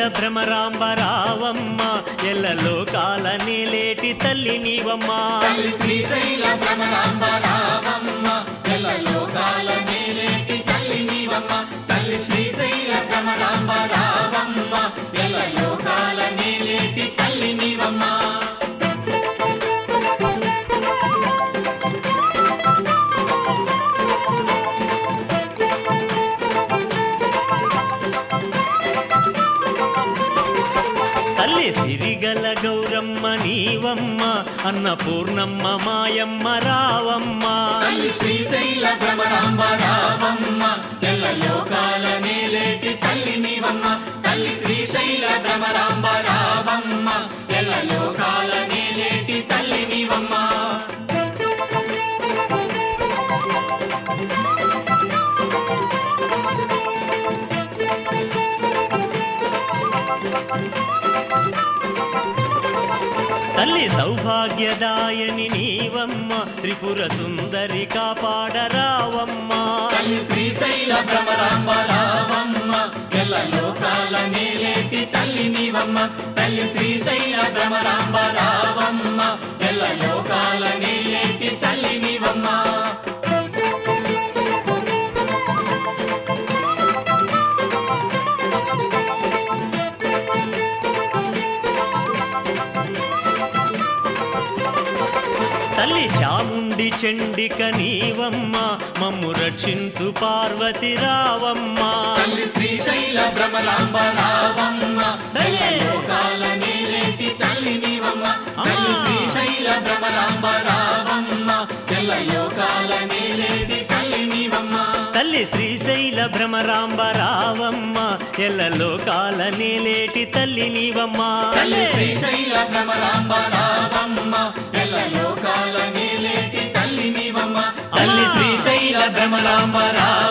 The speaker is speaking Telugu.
భ్రమరాంబ రావమ్మ ఎల్ల లోకాల నేలేటి తల్లి నీవమ్మ తల్లి శ్రీశైల భ్రమరాంబ రావమ్మ ఎల్ల లోకాల నేలేటి తల్లి నీవమ్మ తల్లి శ్రీశైల భ్రమరాంబ రావమ్మ ఎల్ల లోకాల నేలేటి తల్లి నీవమ్మ తల్లి సిరిగల గౌరమ్మ నీవమ్మ అన్నపూర్ణమ్మ మాయమ్మ రావమ్మ తల్లి శ్రీశైల భ్రమరాంబ రావమ్మ ఎల్ల లోకాల నేలేటి తల్లి నీవమ్మ తల్లి శ్రీశైల భ్రమరాంబ రావమ్మ ఎల్ల లోకాల నేలేటి తల్లి నీవమ్మ తల్లి సౌభాగ్యదాయని నీవమ్మ త్రిపుర సుందరి కాపాడరావమ్మ తల్లి శ్రీశైల భ్రమరాంబ రావమ్మ ఎల్ల లోకాల నేలేటి తల్లి నీవమ్మ తల్లి శ్రీశైల భ్రమరాంబ రావమ్మ ఎల్ల లోకాల నేలేటి తల్లి నీవమ్మ తల్లి చాముండి చండిక నీవమ్మ మమ్ము రక్షించు పార్వతి రావమ్మ తల్లి శ్రీశైల భ్రమరాంబ రావమ్మ ఎల్ల లోకాల నేలేటి తల్లి నీవమ్మ తల్లి శ్రీశైల భ్రమరాంబ రావమ్మ ఎల్ల లోకాల నేలేటి తల్లి నీవమ్మ తల్లి శ్రీశైల భ్రమరాంబ రావమ్మ ఎల్ల లోకాల నేలేటి తల్లి నీవమ్మ తల్లి శ్రీశైల భ్రమరాంబ రావమ్మ ఎల్ల లోకాల నేలేటి తల్లి నీవమ్మ తల్లి శ్రీశైల భ్రమరాంబ రావమ్మ